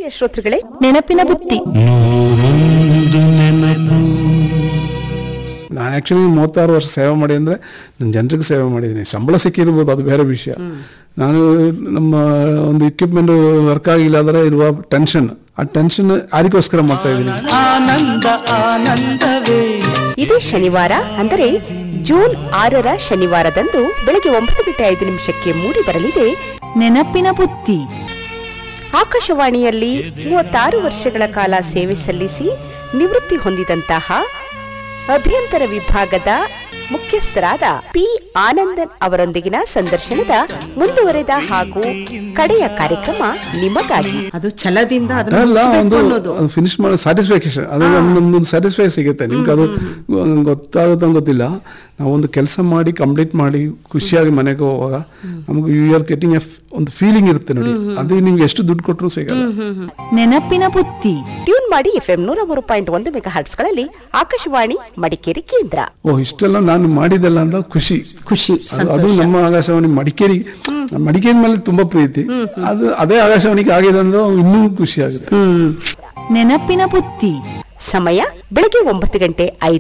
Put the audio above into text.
ಪ್ರಿಯ ಶ್ರೋತೃಗಳೇ ನೆನಪಿನ ಬುತ್ತಿ ನೂರೊಂದು ನೆನಪು ನಾನು ಆ್ಯಕ್ಚುಲಿ ಮೂವತ್ತಾರು ವರ್ಷ ಸೇವೆ ಮಾಡಿ ಅಂದರೆ ನಾನು ಜನರಿಗೆ ಸೇವೆ ಮಾಡಿದ್ದೀನಿ ಸಂಬಳ ಸಿಕ್ಕಿರ್ಬೋದು ಅದು ಬೇರೆ ವಿಷಯ ನಾನು ನಮ್ಮ ಒಂದು ಇಕ್ವಿಪ್ಮೆಂಟ್ ವರ್ಕ್ ಆಗಿಲ್ಲ ಆದರೆ ಇರುವ ಟೆನ್ಷನ್ ಆ ಟೆನ್ಷನ್ ಯಾರಿಗೋಸ್ಕರ ಮಾಡ್ತಾ ಇದ್ದೀನಿ ಆನಂದ ಆನಂದವೇ ಇದೇ ಶನಿವಾರ ಅಂದರೆ ಜೂನ್ ಆರರ ಶನಿವಾರದಂದು ಬೆಳಗ್ಗೆ ಒಂಬತ್ತು ಗಂಟೆ ಐದು ನಿಮಿಷಕ್ಕೆ ಮೂಡಿ ಬರಲಿದೆ ನೆನಪಿನ ಬುತ್ತಿ ಆಕಾಶವಾಣಿಯಲ್ಲಿ ಮೂವತ್ತಾರು ವರ್ಷಗಳ ಕಾಲ ಸೇವೆ ಸಲ್ಲಿಸಿ ನಿವೃತ್ತಿ ಹೊಂದಿದಂತಹ ಅಭ್ಯಂತರ ವಿಭಾಗದ ಮುಖ್ಯಸ್ಥರಾದ ಪಿ ಆನಂದನ್ ಅವರೊಂದಿಗಿನ ಸಂದರ್ಶನದ ಮುಂದುವರೆದ ಹಾಗೂ ಕಡೆಯ ಕಾರ್ಯಕ್ರಮ ನಿಮಗಾಗಿ ಅದು ಛಲದಿಂದ ಅದನ್ನ ಅಲ್ಲ ಮುಗಿಸ್ಬೇಕು ಒಂದು ಅನ್ನೋದು ಫಿನಿಶ್ ಮಾಡೋ ಸ್ಯಾಟಿಸ್ಫ್ಯಾಕ್ಷನ್ ಅದು ನಮ್ದೊಂದು ಸ್ಯಾಟಿಸ್ಫೈ ಸಿಗುತ್ತೆ ನಿಮ್ಗೆ ಅದು ಗೊತ್ತಾಗುತ್ತೆ ಅಂತ ಗೊತ್ತಿಲ್ಲ ನಾವು ಒಂದು ಕೆಲಸ ಮಾಡಿ ಕಂಪ್ಲೀಟ್ ಮಾಡಿ ಖುಷಿಯಾಗಿ ಮನೆಗೆ ಹೋಗುವಾಗ ನಮಗೆ ಯು ಆರ್ ಗೆಟಿಂಗ್ ಎ ಒಂದು ಫೀಲಿಂಗ್ ಇರುತ್ತೆ ನೋಡಿ ಅದು ನಿಮ್ಗೆ ಎಷ್ಟು ದುಡ್ಡು ಕೊಟ್ಟರು ಸಿಗಲ್ಲ ನೆನಪಿನ ಬುತ್ತಿ ಟ್ಯೂನ್ ಮಾಡಿ ಎಫ್ಎಂ ನೂರ ಮೂರು ಪಾಯಿಂಟ್ ಒಂದು ಮೆಗಾ ಹರ್ಟ್ಸ್ಗಳಲ್ಲಿ ಆಕಾಶವಾಣಿ ಮಡಿಕೇರಿ ಕೇಂದ್ರ ಓ ಇಷ್ಟೆಲ್ಲ ನಾನು ಮಾಡಿದೆಲ್ಲ ಅಂತ ಖುಷಿ ಖುಷಿ ಅದು- ಅದು ನಮ್ಮ ಆಕಾಶವಾಣಿ ಮಡಿಕೇರಿ ಮಡಿಕೇರಿ ಮೇಲೆ ತುಂಬಾ ಪ್ರೀತಿ ಅದು ಅದೇ ಆಕಾಶವಾಣಿಗೆ ಆಗಿದೆ ಅಂದ್ರೆ ಇನ್ನೂ ಖುಷಿ ಆಗುತ್ತೆ ನೆನಪಿನ ಬುತ್ತಿ ಸಮಯ ಬೆಳಗ್ಗೆ ಒಂಬತ್ತು ಗಂಟೆ ಐದು